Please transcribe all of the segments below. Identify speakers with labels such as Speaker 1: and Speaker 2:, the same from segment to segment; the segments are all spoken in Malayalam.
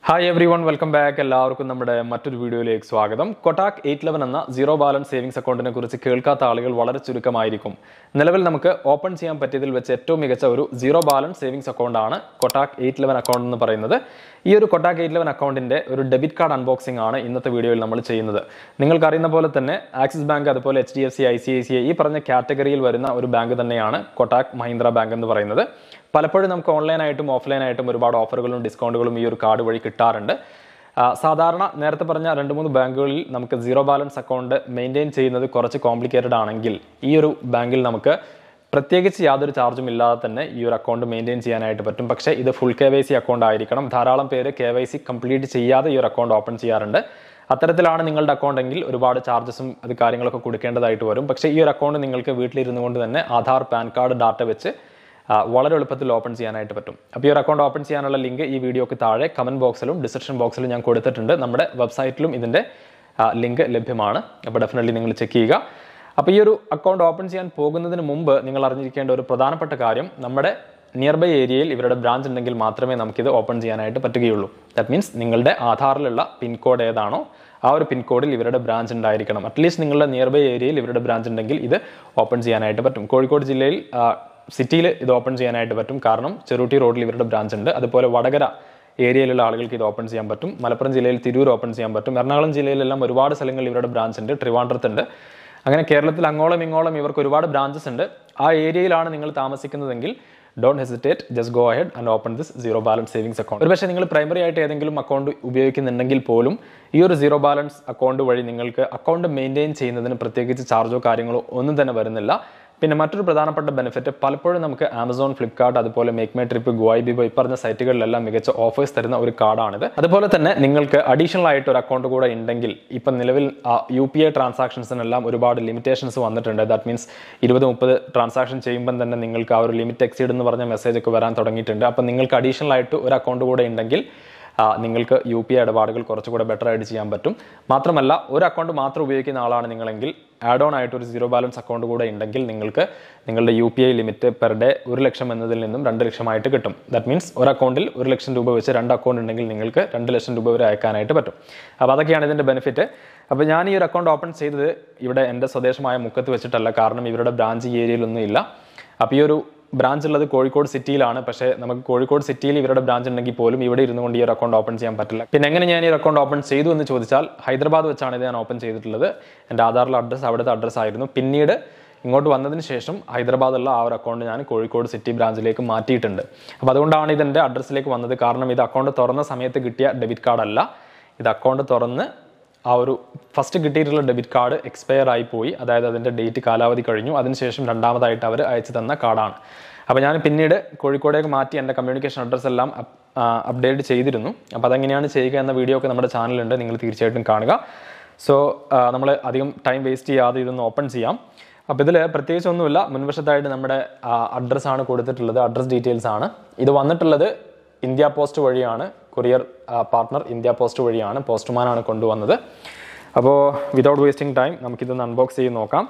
Speaker 1: hi everyone welcome back എല്ലാവർക്കും നമ്മുടെ മറ്റൊരു വീഡിയോയിലേക്ക് സ്വാഗതം കൊട്ടാക് എയ്റ്റ് ലെവൻ എന്ന സീറോ ബാലൻസ് സേവിങ്സ് അക്കൗണ്ടിനെ കുറിച്ച് കേൾക്കാത്ത ആളുകൾ വളരെ ചുരുക്കമായിരിക്കും നിലവിൽ നമുക്ക് ഓപ്പൺ ചെയ്യാൻ പറ്റിയതിൽ വെച്ച് ഏറ്റവും മികച്ച ഒരു സീറോ ബാലൻസ് സേവിങ്സ് അക്കൗണ്ടാണ് കൊട്ടാക് എയ്റ്റ് ലെവൻ അക്കൗണ്ട് എന്ന് പറയുന്നത് ഈ ഒരു കൊട്ടാക് എയ്റ്റ് ലെവൻ അക്കൗണ്ടിന്റെ ഒരു ഡെബിറ്റ് കാർഡ് അൺബോക്സിംഗ് ആണ് ഇന്നത്തെ വീഡിയോയിൽ നമ്മൾ ചെയ്യുന്നത് നിങ്ങൾക്ക് അറിയുന്ന പോലെ തന്നെ ആക്സിസ് ബാങ്ക് അതുപോലെ H D F C I C I C I ഈ പറഞ്ഞ കാറ്റഗറിയിൽ വരുന്ന ഒരു ബാങ്ക് തന്നെയാണ് കൊട്ടാക് മഹീന്ദ്ര ബാങ്ക് എന്ന് പറയുന്നത് പലപ്പോഴും നമുക്ക് ഓൺലൈനായിട്ടും ഓഫ്ലൈനായിട്ടും ഒരുപാട് ഓഫറുകളും ഡിസ്കൗണ്ടുകളും ഈ ഒരു കാർഡ് വഴി കിട്ടാറുണ്ട് ആ, സാധാരണ നേരത്തെ പറഞ്ഞ രണ്ട് മൂന്ന് ബാങ്കുകളിൽ നമുക്ക് സീറോ ബാലൻസ് അക്കൗണ്ട് മെയിൻറ്റെയിൻ ചെയ്യുന്നത് കുറച്ച് കോംപ്ലിക്കേറ്റഡ് ആണെങ്കിൽ ഈ ഒരു ബാങ്കിൽ നമുക്ക് പ്രത്യേകിച്ച് യാതൊരു ചാർജും ഇല്ലാതെ തന്നെ ഈ ഒരു അക്കൗണ്ട് മെയിൻറ്റെയിൻ ചെയ്യാനായിട്ട് പറ്റും പക്ഷേ ഇത് full K Y C account ആയിരിക്കണം ധാരാളം പേര് കെ വൈ സി കംപ്ലീറ്റ് ചെയ്യാതെ ഈ ഒരു അക്കൗണ്ട് ഓപ്പൺ ചെയ്യാറുണ്ട് അത്തരത്തിലാണ് നിങ്ങളുടെ അക്കൗണ്ട് എങ്കിൽ ഒരുപാട് ചാർജസും അത് കാര്യങ്ങളൊക്കെ കൊടുക്കേണ്ടതായിട്ട് വരും പക്ഷേ ഈ ഒരു അക്കൗണ്ട് നിങ്ങൾക്ക് വീട്ടിലിരുന്നു കൊണ്ട് തന്നെ ആധാർ പാൻ കാർഡ് ഡാറ്റ വെച്ച് ആ, വളരെ എളുപ്പത്തിൽ ഓപ്പൺ ചെയ്യാനായിട്ട് പറ്റും അപ്പോൾ ഈ ഒരു അക്കൗണ്ട് ഓപ്പൺ ചെയ്യാനുള്ള ലിങ്ക് ഈ വീഡിയോക്ക് താഴെ കമന്റ് ബോക്സിലും ഡിസ്ക്രിപ്ഷൻ ബോക്സിലും ഞാൻ കൊടുത്തിട്ടുണ്ട് നമ്മുടെ വെബ്സൈറ്റിലും ഇതിൻ്റെ ലിങ്ക് ലഭ്യമാണ് അപ്പോൾ ഡെഫിനറ്റ്ലി നിങ്ങൾ ചെക്ക് ചെയ്യുക അപ്പോൾ ഈ ഒരു അക്കൗണ്ട് ഓപ്പൺ ചെയ്യാൻ പോകുന്നതിന് മുമ്പ് നിങ്ങൾ അറിഞ്ഞിരിക്കേണ്ട ഒരു പ്രധാനപ്പെട്ട കാര്യം നമ്മുടെ നിയർ ബൈ ഏരിയയിൽ ഇവരുടെ ബ്രാഞ്ച് ഉണ്ടെങ്കിൽ മാത്രമേ നമുക്കിത് ഓപ്പൺ ചെയ്യാനായിട്ട് പറ്റുകയുള്ളൂ ദാറ്റ് മീൻസ് നിങ്ങളുടെ ആധാറിലുള്ള പിൻകോഡ് ഏതാണോ ആ ഒരു പിൻകോഡിൽ ഇവരുടെ ബ്രാഞ്ച് ഉണ്ടായിരിക്കണം അറ്റ്ലീസ്റ്റ് നിങ്ങളുടെ നിയർ ബൈ ഏരിയയിൽ ഇവരുടെ ബ്രാഞ്ച് ഉണ്ടെങ്കിൽ ഇത് ഓപ്പൺ ചെയ്യാനായിട്ട് പറ്റും കോഴിക്കോട് ജില്ലയിൽ ആ, സിറ്റിയിൽ ഇത് ഓപ്പൺ ചെയ്യാനായിട്ട് പറ്റും കാരണം ചെറുട്ടി റോഡിൽ ഇവരുടെ ബ്രാഞ്ച് ഉണ്ട് അതുപോലെ വടകര ഏരിയയിലുള്ള ആളുകൾക്ക് ഇത് ഓപ്പൺ ചെയ്യാൻ പറ്റും മലപ്പുറം ജില്ലയിൽ തിരൂർ ഓപ്പൺ ചെയ്യാൻ പറ്റും എറണാകുളം ജില്ലയിലെല്ലാം ഒരുപാട് സ്ഥലങ്ങളിൽ ഇവരുടെ ബ്രാഞ്ച് ഉണ്ട് ട്രിവാൻഡ്രത്തുണ്ട് അങ്ങനെ കേരളത്തിൽ അങ്ങോളം ഇങ്ങോളം ഇവർക്ക് ഒരുപാട് ബ്രാഞ്ചസ് ഉണ്ട് ആ ഏരിയയിലാണ് നിങ്ങൾ താമസിക്കുന്നതെങ്കിൽ don't hesitate just go ahead and open this zero balance savings account ഒരു പക്ഷേ നിങ്ങൾ പ്രൈമറി ആയിട്ട് ഏതെങ്കിലും അക്കൗണ്ട് ഉപയോഗിക്കുന്നുണ്ടെങ്കിൽ പോലും ഈ ഒരു സീറോ ബാലൻസ് അക്കൗണ്ട് വഴി നിങ്ങൾക്ക് അക്കൗണ്ട് മെയിൻറ്റെയിൻ ചെയ്യുന്നതിന് പ്രത്യേകിച്ച് ചാർജോ കാര്യങ്ങളോ ഒന്നും തന്നെ വരുന്നില്ല പിന്നെ മറ്റൊരു പ്രധാനപ്പെട്ട ബെനിഫിറ്റ് പലപ്പോഴും നമുക്ക് ആമസോൺ ഫ്ലിപ്കാർട്ട് അതുപോലെ make my trip Goibibo ഈ പറഞ്ഞ സൈറ്റുകളിലെല്ലാം മികച്ച ഓഫേഴ്സ് തരുന്ന ഒരു കാർഡാണിത് അതുപോലെ തന്നെ നിങ്ങൾക്ക് അഡീഷണൽ ആയിട്ട് ഒരു അക്കൗണ്ട് കൂടെ ഉണ്ടെങ്കിൽ ഇപ്പം നിലവിൽ യു പി ഐ ട്രാൻസാക്ഷൻസിനെല്ലാം ഒരുപാട് ലിമിറ്റേഷൻസ് വന്നിട്ടുണ്ട് ദാറ്റ് മീൻസ് ഇരുപത് മുപ്പത് ട്രാൻസാക്ഷൻ ചെയ്യുമ്പോൾ തന്നെ നിങ്ങൾക്ക് ആ ഒരു ലിമിറ്റ് എക്സീഡ് എന്ന് പറഞ്ഞ മെസ്സേജ് ഒക്കെ വരാൻ തുടങ്ങിയിട്ടുണ്ട് അപ്പം നിങ്ങൾക്ക് അഡീഷണൽ ആയിട്ട് ഒരു അക്കൗണ്ട് കൂടെ ഉണ്ടെങ്കിൽ ആ, നിങ്ങൾക്ക് യു പി ഐ ഇടപാടുകൾ കുറച്ചുകൂടെ ബെറ്റർ ആയിട്ട് ചെയ്യാൻ പറ്റും മാത്രമല്ല ഒരു അക്കൗണ്ട് മാത്രം ഉപയോഗിക്കുന്ന ആളാണ് നിങ്ങളെങ്കിൽ ആഡ് ഓൺ ആയിട്ട് ഒരു സീറോ ബാലൻസ് അക്കൗണ്ട് കൂടെ ഉണ്ടെങ്കിൽ നിങ്ങൾക്ക് നിങ്ങളുടെ U P I limit per day ഒരു ലക്ഷം എന്നതിൽ നിന്നും രണ്ട് ലക്ഷമായിട്ട് കിട്ടും ദാറ്റ് മീൻസ് ഒരു അക്കൗണ്ടിൽ ഒരു ലക്ഷം രൂപ വെച്ച് രണ്ട് അക്കൗണ്ട് ഉണ്ടെങ്കിൽ നിങ്ങൾക്ക് രണ്ട് ലക്ഷം രൂപ വരെ അയക്കാനായിട്ട് പറ്റും അപ്പോൾ അതൊക്കെയാണ് ഇതിൻ്റെ ബെനിഫിറ്റ് അപ്പോൾ ഞാൻ ഈ ഒരു അക്കൗണ്ട് ഓപ്പൺ ചെയ്തത് ഇവിടെ എൻ്റെ സ്വദേശമായ മുക്കത്ത് വെച്ചിട്ടല്ല കാരണം ഇവരുടെ ബ്രാഞ്ച് ഈ ഏരിയയിലൊന്നും ഇല്ല അപ്പോൾ ഈ ഒരു ബ്രാഞ്ച് ഉള്ളത് കോഴിക്കോട് സിറ്റിയിലാണ് പക്ഷേ നമുക്ക് കോഴിക്കോട് സിറ്റിയിൽ ഇവരുടെ ബ്രാഞ്ച് ഉണ്ടെങ്കിൽ പോലും ഇവിടെ ഇരുന്നു കൊണ്ട് ഈ ഒരു അക്കൗണ്ട് ഓപ്പൺ ചെയ്യാൻ പറ്റില്ല പിന്നെ എങ്ങനെ ഞാൻ ഈ ഒരു അക്കൗണ്ട് ഓപ്പൺ ചെയ്തു എന്ന് ചോദിച്ചാൽ ഹൈദരാബാദ് വെച്ചാണ് ഇത് ഞാൻ ഓപ്പൺ ചെയ്തിട്ടുള്ളത് എൻ്റെ ആധാറിലെ അഡ്രസ്സ് അവിടുത്തെ അഡ്രസ്സ് ആയിരുന്നു പിന്നീട് ഇങ്ങോട്ട് വന്നതിന് ശേഷം ഹൈദരാബാദുള്ള ആ ഒരു അക്കൗണ്ട് ഞാൻ കോഴിക്കോട് സിറ്റി ബ്രാഞ്ചിലേക്ക് മാറ്റിയിട്ടുണ്ട് അപ്പോൾ അതുകൊണ്ടാണ് ഇതെൻ്റെ അഡ്രസ്സിലേക്ക് വന്നത് കാരണം ഇത് അക്കൗണ്ട് തുറന്ന സമയത്ത് കിട്ടിയ ഡെബിറ്റ് കാർഡ് അല്ല ഇത് അക്കൗണ്ട് തുറന്ന് ആ ഒരു ഫസ്റ്റ് കിട്ടിയിട്ടുള്ള ഡെബിറ്റ് കാർഡ് എക്സ്പയർ ആയി പോയി അതായത് അതിൻ്റെ ഡേറ്റ് കാലാവധി കഴിഞ്ഞു അതിനുശേഷം രണ്ടാമതായിട്ട് അവർ അയച്ചു തന്ന കാർഡാണ് അപ്പോൾ ഞാൻ പിന്നീട് കോഴിക്കോടേക്ക് മാറ്റി എൻ്റെ കമ്മ്യൂണിക്കേഷൻ അഡ്രസ്സ് എല്ലാം അപ്ഡേറ്റ് ചെയ്തിരുന്നു അപ്പോൾ അതെങ്ങനെയാണ് ചെയ്യുക എന്ന വീഡിയോ ഒക്കെ നമ്മുടെ ചാനലുണ്ട് നിങ്ങൾ തീർച്ചയായിട്ടും കാണുക സോ നമ്മൾ അധികം ടൈം വേസ്റ്റ് ചെയ്യാതെ ഇതൊന്ന് ഓപ്പൺ ചെയ്യാം അപ്പോൾ ഇതിൽ പ്രത്യേകിച്ച് ഒന്നുമില്ല മുൻവശത്തായിട്ട് നമ്മുടെ അഡ്രസ്സാണ് കൊടുത്തിട്ടുള്ളത് അഡ്രസ് ഡീറ്റെയിൽസ് ആണ് ഇത് വന്നിട്ടുള്ളത് ഇന്ത്യ പോസ്റ്റ് വഴിയാണ് കൊറിയർ പാർട്ട്ണർ ഇന്ത്യ പോസ്റ്റ് വഴിയാണ് പോസ്റ്റ്മാനാണ് കൊണ്ടുവന്നത് അപ്പോൾ വിതൗട്ട് വേസ്റ്റിംഗ് ടൈം നമുക്കിതൊന്ന് അൺബോക്സ് ചെയ്ത് നോക്കാം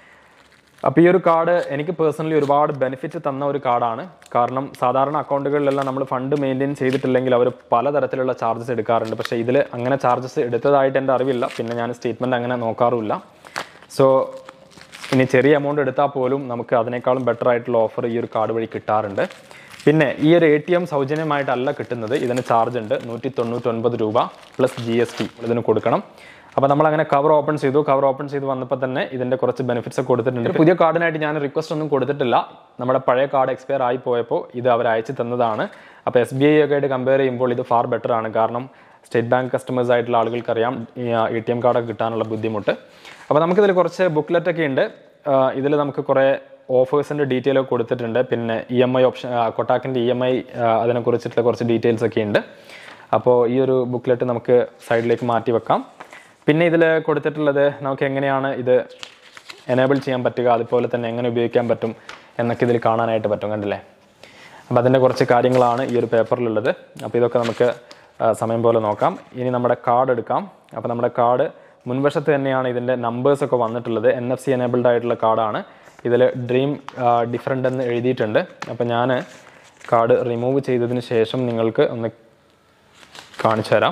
Speaker 1: അപ്പോൾ ഈ ഒരു കാർഡ് എനിക്ക് പേഴ്സണലി ഒരുപാട് ബെനിഫിറ്റ് തന്ന ഒരു കാർഡാണ് കാരണം സാധാരണ അക്കൗണ്ടുകളിലെല്ലാം നമ്മൾ ഫണ്ട് മെയിൻറ്റെയിൻ ചെയ്തിട്ടില്ലെങ്കിൽ അവർ പലതരത്തിലുള്ള ചാർജസ് എടുക്കാറുണ്ട് പക്ഷേ ഇതിൽ അങ്ങനെ ചാർജസ് എടുത്തതായിട്ട് എൻ്റെ അറിവില്ല പിന്നെ ഞാൻ സ്റ്റേറ്റ്മെൻറ്റ് അങ്ങനെ നോക്കാറുമില്ല സോ ഇനി ചെറിയ എമൗണ്ട് എടുത്താൽ പോലും നമുക്ക് അതിനേക്കാളും ബെറ്റർ ആയിട്ടുള്ള ഓഫർ ഈ ഒരു കാർഡ് വഴി കിട്ടാറുണ്ട് പിന്നെ ഈ ഒരു എ ടി എം സൗജന്യമായിട്ടല്ല കിട്ടുന്നത് ഇതിന് ചാർജ് ഉണ്ട് നൂറ്റി തൊണ്ണൂറ്റൊൻപത് രൂപ പ്ലസ് ജി എസ് ടി ഇതിന് കൊടുക്കണം അപ്പോൾ നമ്മൾ അങ്ങനെ കവർ ഓപ്പൺ ചെയ്തു കവർ ഓപ്പൺ ചെയ്ത് വന്നപ്പോൾ തന്നെ ഇതിന്റെ കുറച്ച് ബെനിഫിറ്റ്സ് ഒക്കെ കൊടുത്തിട്ടുണ്ട് പുതിയ കാർഡിനായിട്ട് ഞാൻ റിക്വസ്റ്റ് ഒന്നും കൊടുത്തിട്ടില്ല നമ്മുടെ പഴയ കാർഡ് എക്സ്പയർ ആയി പോയപ്പോൾ ഇത് അവർ അയച്ചു തന്നതാണ് അപ്പോൾ എസ് ബി ഐ ഒക്കെ ആയിട്ട് കമ്പയർ ചെയ്യുമ്പോൾ ഇത് ഫാർ ബെറ്റർ ആണ് കാരണം സ്റ്റേറ്റ് ബാങ്ക് കസ്റ്റമേഴ്സ് ആയിട്ടുള്ള ആളുകൾക്കറിയാം എ ടി എം കാർഡൊക്കെ കിട്ടാനുള്ള ബുദ്ധിമുട്ട് അപ്പോൾ നമുക്കിതിൽ കുറച്ച് ബുക്ക്ലെറ്റ് ഒക്കെ ഉണ്ട് ഇതിൽ നമുക്ക് കുറേ ഓഫേഴ്സിൻ്റെ ഡീറ്റെയിൽ ഒക്കെ കൊടുത്തിട്ടുണ്ട് പിന്നെ ഇ എം ഐ ഓപ്ഷൻ കൊട്ടാക്കിൻ്റെ ഇ എം ഐ അതിനെക്കുറിച്ചിട്ടുള്ള കുറച്ച് ഡീറ്റെയിൽസ് ഒക്കെ ഉണ്ട് അപ്പോൾ ഈ ഒരു ബുക്ക്ലെറ്റ് നമുക്ക് സൈഡിലേക്ക് മാറ്റി വെക്കാം പിന്നെ ഇതിൽ കൊടുത്തിട്ടുള്ളത് നമുക്ക് എങ്ങനെയാണ് ഇത് എനേബിൾ ചെയ്യാൻ പറ്റുക അതുപോലെ തന്നെ എങ്ങനെ ഉപയോഗിക്കാൻ പറ്റും എന്നൊക്കെ ഇതിൽ കാണാനായിട്ട് പറ്റും കണ്ടില്ലേ അപ്പോൾ അതിൻ്റെ കുറച്ച് കാര്യങ്ങളാണ് ഈ ഒരു പേപ്പറിലുള്ളത് അപ്പോൾ ഇതൊക്കെ നമുക്ക് ആ, സമയം പോലെ നോക്കാം ഇനി നമ്മുടെ കാർഡ് എടുക്കാം അപ്പോൾ നമ്മുടെ കാർഡ് മുൻവശത്ത് തന്നെയാണ് ഇതിൻ്റെ നമ്പേഴ്സൊക്കെ വന്നിട്ടുള്ളത് എൻ എഫ് സി എനേബിൾഡ് ആയിട്ടുള്ള കാർഡാണ് ഇതിൽ ഡ്രീം ഡിഫറെൻ്റ് എന്ന് എഴുതിയിട്ടുണ്ട് അപ്പോൾ ഞാൻ കാർഡ് റിമൂവ് ചെയ്തതിന് ശേഷം നിങ്ങൾക്ക് ഒന്ന് കാണിച്ചു തരാം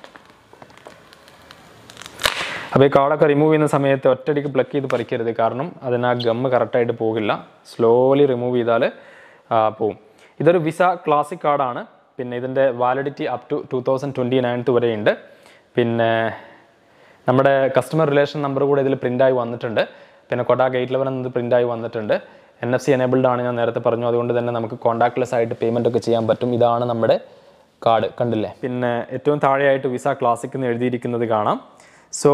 Speaker 1: അപ്പോൾ ഈ കാർഡൊക്കെ റിമൂവ് ചെയ്യുന്ന സമയത്ത് ഒറ്റയടിക്ക് പ്ലക്ക് ചെയ്ത് പറിക്കരുത് കാരണം അതിന് ആ ഗമ്മ് കറക്റ്റായിട്ട് പോകില്ല സ്ലോലി റിമൂവ് ചെയ്താൽ പോവും ഇതൊരു വിസ ക്ലാസിക് കാർഡാണ് പിന്നെ ഇതിൻ്റെ validity up to two thousand twenty ninth വരെയുണ്ട് പിന്നെ നമ്മുടെ കസ്റ്റമർ റിലേഷൻ നമ്പർ കൂടെ ഇതിൽ പ്രിൻ്റായി വന്നിട്ടുണ്ട് പിന്നെ കൊടാക്ക് എയ്റ്റ് ലെവൻ എന്നത് പ്രിൻ്റായി വന്നിട്ടുണ്ട് എൻ എഫ് സി എനേബിൾഡ് ആണ് ഞാൻ നേരത്തെ പറഞ്ഞു അതുകൊണ്ട് തന്നെ നമുക്ക് കോൺടാക്ട്ലെസ് ആയിട്ട് പേയ്മെൻ്റ് ഒക്കെ ചെയ്യാൻ പറ്റും ഇതാണ് നമ്മുടെ കാർഡ് കണ്ടില്ലേ പിന്നെ ഏറ്റവും താഴെയായിട്ട് വിസ ക്ലാസിക് എന്ന് എഴുതിയിരിക്കുന്നത് കാണാം സോ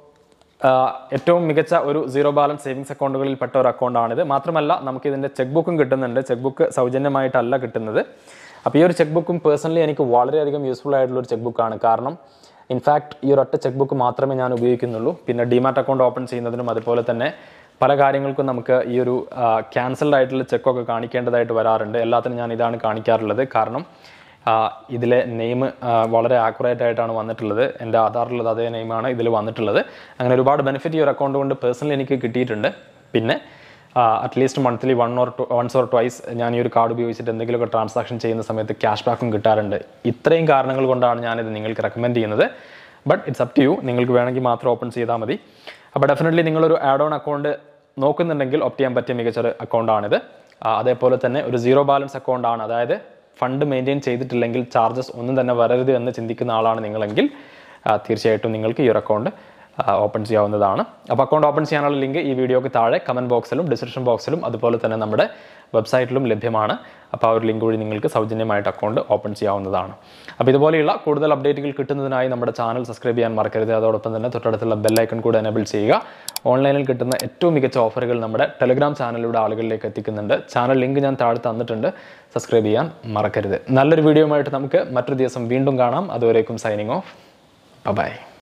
Speaker 1: ഏറ്റവും മികച്ച ഒരു സീറോ ബാലൻസ് സേവിങ്സ് അക്കൗണ്ടുകളിൽ പെട്ട ഒരു അക്കൗണ്ടാണിത് മാത്രമല്ല നമുക്ക് ഇതിൻ്റെ ചെക്ക് ബുക്കും കിട്ടുന്നുണ്ട് ചെക്ക് ബുക്ക് സൗജന്യമായിട്ടല്ല കിട്ടുന്നത് അപ്പോൾ ഈ ഒരു ചെക്ക് ബുക്കും പേഴ്സണലി എനിക്ക് വളരെയധികം യൂസ്ഫുൾ ആയിട്ടുള്ള ഒരു ചെക്ക് ബുക്കാണ് കാരണം ഇൻഫാക്ട് ഈ ഒരു ഒറ്റ ചെക്ക് ബുക്ക് മാത്രമേ ഞാൻ ഉപയോഗിക്കുന്നുള്ളൂ പിന്നെ ഡിമാറ്റ് അക്കൗണ്ട് ഓപ്പൺ ചെയ്യുന്നതിനും അതുപോലെ തന്നെ പല കാര്യങ്ങൾക്കും നമുക്ക് ഈ ഒരു ക്യാൻസൽഡ് ആയിട്ടുള്ള ചെക്കൊക്കെ കാണിക്കേണ്ടതായിട്ട് വരാറുണ്ട് എല്ലാത്തിനും ഞാൻ ഇതാണ് കാണിക്കാറുള്ളത് കാരണം ആ, ഇതിലെ നെയിം വളരെ ആക്യുറേറ്റ് ആയിട്ടാണ് വന്നിട്ടുള്ളത് എൻ്റെ ആധാറിലുള്ളത് അതേ നെയിമാണ് ഇതിൽ വന്നിട്ടുള്ളത് അങ്ങനെ ഒരുപാട് ബെനിഫിറ്റ് ഈ ഒരു അക്കൗണ്ട് കൊണ്ട് പേഴ്സണലി എനിക്ക് കിട്ടിയിട്ടുണ്ട് പിന്നെ at least monthly one or two once or twice ഞാൻ ഈ ഒരു കാർഡ് ഉപയോഗിച്ചിട്ട് എന്തെങ്കിലുമൊക്കെ ട്രാൻസാക്ഷൻ ചെയ്യുന്ന സമയത്ത് ക്യാഷ് ബാക്കും കിട്ടാറുണ്ട് ഇത്രയും കാരണങ്ങൾ കൊണ്ടാണ് ഞാനിത് നിങ്ങൾക്ക് റെക്കമെൻഡ് ചെയ്യുന്നത് but it's up to you നിങ്ങൾക്ക് വേണമെങ്കിൽ മാത്രം ഓപ്പൺ ചെയ്താൽ മതി അപ്പോൾ ഡെഫിനറ്റ്ലി നിങ്ങളൊരു ആഡ് ഓൺ അക്കൗണ്ട് നോക്കുന്നുണ്ടെങ്കിൽ ഓപ്റ്റ് ചെയ്യാൻ പറ്റിയ മികച്ചൊരു അക്കൗണ്ടാണിത് ആ, അതേപോലെ തന്നെ ഒരു സീറോ ബാലൻസ് അക്കൗണ്ടാണ് അതായത് ഫണ്ട് മെയിൻറ്റെയിൻ ചെയ്തിട്ടില്ലെങ്കിൽ ചാർജസ് ഒന്നും തന്നെ വരരുത് എന്ന് ചിന്തിക്കുന്ന ആളാണ് നിങ്ങളെങ്കിൽ ആ, തീർച്ചയായിട്ടും നിങ്ങൾക്ക് ഈ ഒരു അക്കൗണ്ട് ഓപ്പൺ ചെയ്യാവുന്നതാണ് അപ്പോൾ അക്കൗണ്ട് ഓപ്പൺ ചെയ്യാനുള്ള ലിങ്ക് ഈ വീഡിയോക്ക് താഴെ കമൻറ്റ് ബോക്സിലും ഡിസ്ക്രിപ്ഷൻ ബോക്സിലും അതുപോലെ തന്നെ നമ്മുടെ വെബ്സൈറ്റിലും ലഭ്യമാണ് അപ്പോൾ ആ ഒരു ലിങ്ക് വഴി നിങ്ങൾക്ക് സൗജന്യമായിട്ട് അക്കൗണ്ട് ഓപ്പൺ ചെയ്യാവുന്നതാണ് അപ്പോൾ ഇതുപോലെയുള്ള കൂടുതൽ അപ്ഡേറ്റുകൾ കിട്ടുന്നതിനായി നമ്മുടെ ചാനൽ സബ്സ്ക്രൈബ് ചെയ്യാൻ മറക്കരുത് അതോടൊപ്പം തന്നെ തൊട്ടടുത്തുള്ള ബെല്ലൈക്കൺ കൂടെ എനേബിൾ ചെയ്യുക ഓൺലൈനിൽ കിട്ടുന്ന ഏറ്റവും മികച്ച ഓഫറുകൾ നമ്മുടെ ടെലിഗ്രാം ചാനലിലൂടെ ആളുകളിലേക്ക് എത്തിക്കുന്നുണ്ട് ചാനൽ ലിങ്ക് ഞാൻ താഴെ തന്നിട്ടുണ്ട് സബ്സ്ക്രൈബ് ചെയ്യാൻ മറക്കരുത് നല്ലൊരു വീഡിയോയുമായിട്ട് നമുക്ക് മറ്റൊരു ദിവസം വീണ്ടും കാണാം അതുവരേക്കും സൈനിങ് ഓഫ് ബൈ